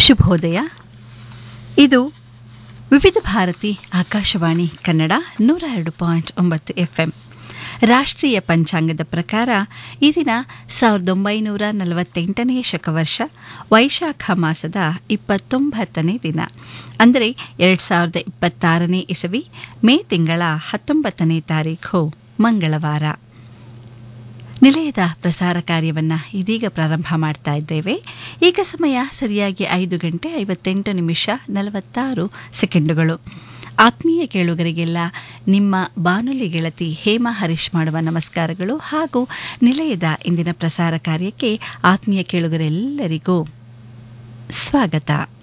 ಶುಭೋದಯ ಇದು ವಿವಿಧ ಭಾರತಿ ಆಕಾಶವಾಣಿ ಕನ್ನಡ ನೂರ ಎರಡು ಪಾಯಿಂಟ್ ಒಂಬತ್ತು ಎಫ್ಎಂ ರಾಷ್ಟ್ರೀಯ ಪಂಚಾಂಗದ ಪ್ರಕಾರ ಈ ದಿನ ಸಾವಿರದ ಒಂಬೈನೂರ ನಲವತ್ತೆಂಟನೇ ಶಕವರ್ಷ ವೈಶಾಖ ಮಾಸದ ಇಪ್ಪತ್ತೊಂಬತ್ತನೇ ದಿನ ಅಂದರೆ ಎರಡು ಸಾವಿರದ ಇಪ್ಪತ್ತಾರನೇ ಇಸವಿ ಮೇ ತಿಂಗಳ ಹತ್ತೊಂಬತ್ತನೇ ತಾರೀಖು ಮಂಗಳವಾರ ನಿಲಯದ ಪ್ರಸಾರ ಕಾರ್ಯವನ್ನು ಇದೀಗ ಪ್ರಾರಂಭ ಮಾಡ್ತಾ ಇದ್ದೇವೆ ಈಗ ಸಮಯ ಸರಿಯಾಗಿ ಐದು ಗಂಟೆ ಐವತ್ತೆಂಟು ನಿಮಿಷ ನಲವತ್ತಾರು ಸೆಕೆಂಡುಗಳು ಆತ್ಮೀಯ ಕೇಳುಗರಿಗೆಲ್ಲ ನಿಮ್ಮ ಬಾನುಲಿ ಗೆಳತಿ ಹೇಮಾ ಹರೀಶ್ ಮಾಡುವ ನಮಸ್ಕಾರಗಳು ಹಾಗೂ ನಿಲಯದ ಇಂದಿನ ಪ್ರಸಾರ ಕಾರ್ಯಕ್ಕೆ ಆತ್ಮೀಯ ಕೇಳುಗರೆಲ್ಲರಿಗೂ ಸ್ವಾಗತ